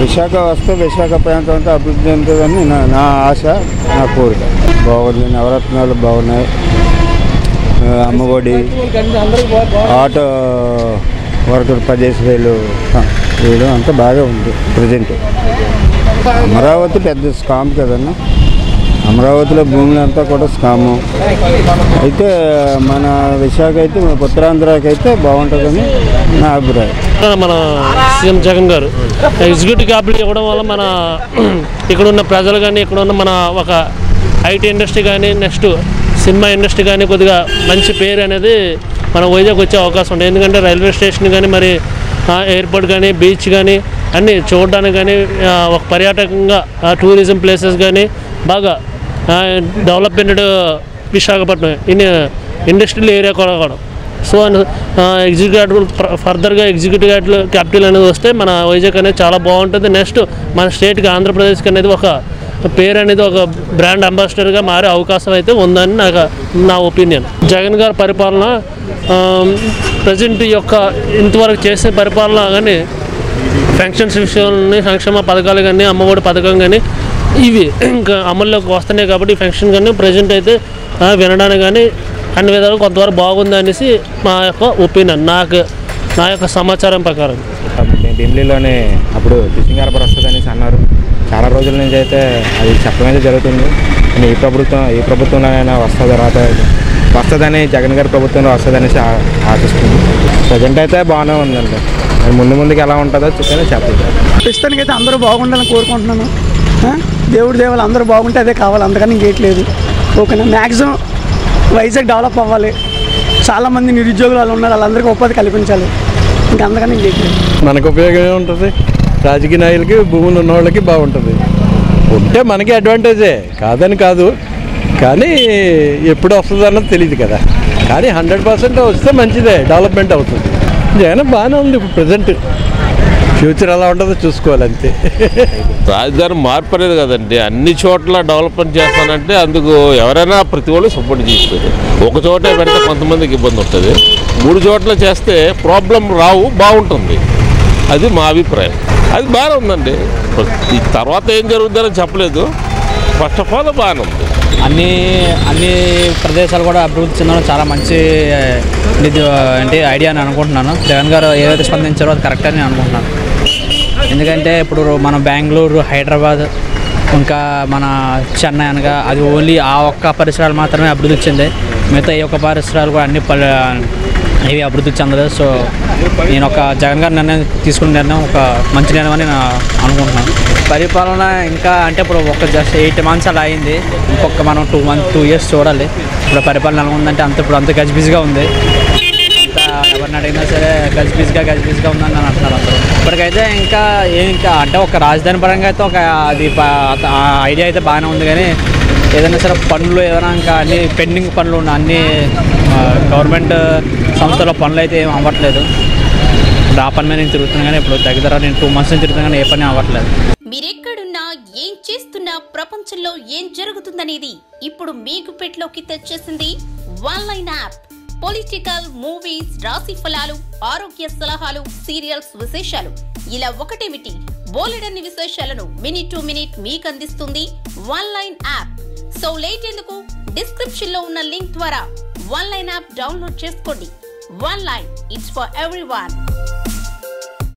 విశాఖ వస్తే విశాఖ ప్రాంతం అంతా అభివృద్ధి చెందుతుందని నా నా ఆశ నా కోరిక బాగుంది నవరత్నాలు బాగున్నాయి ఆ, అమ్మఒడి ఆటో వర్కర్ పదిహేను వేలు ఆ, వేయడం అంతా బాగా ఉంది ప్రజెంట్ అమరావతి పెద్ద స్కామ్ కదన్నా అమరావతిలో భూములంతా కూడా స్కాము అయితే మన విశాఖ అయితే మన ఉత్తరాంధ్రకి అయితే బాగుంటుందని నా అభిప్రాయం మన సీఎం జగన్ గారు ఎగ్జిక్యూటివ్ క్యాపిటల్ ఇవ్వడం వల్ల మన ఇక్కడ ఉన్న ప్రజలు కానీ ఇక్కడ ఉన్న మన ఒక ఐటీ ఇండస్ట్రీ కానీ నెక్స్ట్ సినిమా ఇండస్ట్రీ కానీ కొద్దిగా మంచి పేరు అనేది మన వైజాగ్ వచ్చే అవకాశం ఉంది ఎందుకంటే రైల్వే స్టేషన్ కానీ మరి ఆ, ఎయిర్పోర్ట్ కానీ బీచ్ కానీ అన్నీ చూడడానికి కానీ ఆ, ఒక పర్యాటకంగా ఆ, టూరిజం ప్లేసెస్ కానీ బాగా development Visakhapatnam in industrial area కూడా కూడా సో ఎగ్జిక్యూటివ్ ఫర్దర్గా ఎగ్జిక్యూటివ్ క్యాపిటల్ అనేది వస్తే మన వైజాగ్ అనేది చాలా బాగుంటుంది నెక్స్ట్ మన స్టేట్కి ఆంధ్రప్రదేశ్కి అనేది ఒక పేరు అనేది ఒక బ్రాండ్ అంబాసిడర్గా మారే అవకాశం అయితే ఉందని నాకు నా ఒపీనియన్ జగన్ గారి పరిపాలన ప్రజెంట్ యొక్క ఇంతవరకు చేసే పరిపాలన కానీ పెన్షన్స్ విషయంలో సంక్షేమ పథకాలు కానీ అమ్మఒడి పథకం కానీ ఇవి ఇంకా అమల్లోకి వస్తున్నాయి కాబట్టి పెన్షన్ కానీ ప్రజెంట్ అయితే ఆ, వినడానికి కానీ అన్ని విధాలు కొంతవరకు బాగుంది అనేసి మా యొక్క ఒపీనియన్ నాకు నా యొక్క సమాచారం ప్రకారం ఢిల్లీలోనే అప్పుడు ఫిషింగ్ హార్బర్ వస్తుంది అనేసి అన్నారు చాలా రోజుల నుంచి అయితే అది చెప్పడం జరుగుతుంది కానీ ఈ ప్రభుత్వం ఈ ప్రభుత్వంలోనైనా వస్తుంది తర్వాత వస్తుందని జగన్ గారి ప్రభుత్వంలో వస్తుంది అనేసి ఆ- ఆశిస్తుంది ప్రజెంట్ అయితే బాగానే ఉందండి మరి ముందు ముందుకు ఎలా ఉంటుందో చెప్పని చెప్పదు ప్రస్తుతానికైతే అందరూ బాగుండాలని కోరుకుంటున్నాను ఆ? దేవుడి దేవులు అందరూ బాగుంటే అదే కావాలి అందుకని ఇంకేట్లేదు ఓకేనా మ్యాక్సిమం వైజాగ్ డెవలప్ అవ్వాలి చాలామంది నిరుద్యోగులు వాళ్ళు ఉన్నారు వాళ్ళందరికీ ఉపాధి కల్పించాలి ఇంకా అందుకని ఇంకేట్లేదు మనకు ఉపయోగం ఏముంటుంది రాజకీయ నాయకులకి భూములు ఉన్న వాళ్ళకి బాగుంటుంది ఉంటే మనకి అడ్వాంటేజే కాదని కాదు కానీ ఎప్పుడు వస్తుంది అన్నది తెలియదు కదా కానీ హండ్రెడ్ పర్సెంట్ వస్తే మంచిదే డెవలప్మెంట్ అవుతుంది జగన్ బాగానే ఉంది ఇప్పుడు ప్రజెంట్ ఫ్యూచర్ ఎలా ఉంటుందో చూసుకోవాలి అంతే రాజధాని మార్పు అనేది కదండి అన్ని చోట్ల డెవలప్మెంట్ చేస్తానంటే అందుకు ఎవరైనా ప్రతి వాళ్ళు సపోర్ట్ చేస్తారు ఒక చోటే పెడితే కొంతమందికి ఇబ్బంది ఉంటుంది మూడు చోట్ల చేస్తే ప్రాబ్లం రావు బాగుంటుంది అది మా అభిప్రాయం అది బాగానే ఉందండి ఈ తర్వాత ఏం జరుగుతుందని చెప్పలేదు ఫస్ట్ ఆఫ్ ఆల్ బాగానే ఉంది అన్ని అన్ని ప్రదేశాలు కూడా అభివృద్ధి చెందడం చాలా మంచి ఇది అంటే ఐడియా అని అనుకుంటున్నాను జగన్ గారు ఏదైతే స్పందించారో అది కరెక్ట్ అని నేను అనుకుంటున్నాను ఎందుకంటే ఇప్పుడు మన బెంగళూరు హైదరాబాద్ ఇంకా మన చెన్నై అనగా అది ఓన్లీ ఆ ఒక్క పరిసరాలు మాత్రమే అభివృద్ధి చెందాయి మిగతా ఈ ఒక్క పరిసరాలు కూడా అన్ని పల్లె ఇవి అభివృద్ధి చెందలేదు సో నేను ఒక జగన్ గారి నిర్ణయం తీసుకున్న నిర్ణయం ఒక మంచి నిర్ణయం అని నేను అనుకుంటున్నాను పరిపాలన ఇంకా అంటే ఇప్పుడు ఒక జస్ట్ ఎయిట్ మంత్స్ అలా అయింది ఇంకొక మనం టూ మంత్ టూ ఇయర్స్ చూడాలి ఇప్పుడు పరిపాలన ఎలా ఉందంటే అంత ఇప్పుడు అంత గజిబిజిగా ఉంది అంతా ఎవరిని అడిగినా సరే గజిబిజిగా గజిబిజిగా ఉందని అని అంటున్నారు అందరూ ఇప్పటికైతే ఇంకా ఏం ఇంకా అంటే ఒక రాజధాని పరంగా అయితే ఒక అది ప- ఆ ఐడియా అయితే బాగానే ఉంది కానీ ఏదైనా సరే పనులు ఏదైనా ఇంకా అన్ని పెండింగ్ పనులు ఉన్న అన్ని ఆ, గవర్నమెంట్ సంస్థల పనులు అయితే ఏం అవ్వట్లేదు ఇప్పుడు ఆ పని మీద నేను తిరుగుతున్నాను కానీ ఇప్పుడు దగ్గర నేను టూ మంత్స్ నుంచి తిరుగుతున్నా కానీ ఏ పని అవ్వట్లేదు మీరెక్కడున్నా ఏం చేస్తున్నా ప్రపంచంలో ఏం జరుగుతుందనేది ఇప్పుడు మీ గుప్పెట్లోకి తెచ్చేసింది one line app political movies రాశి ఫలాలు ఆరోగ్య సలహాలు సీరియల్స్ విశేషాలు ఇలా ఒకటేమిటి బోలెడన్ని విశేషాలను మినిట్ టు మినిట్ మీకు అందిస్తుంది one line app so late ఎందుకు డిస్క్రిప్షన్ లో ఉన్న లింక్ ద్వారా వన్ లైన్ యాప్ డౌన్లోడ్ చేసుకోండి one line it's for every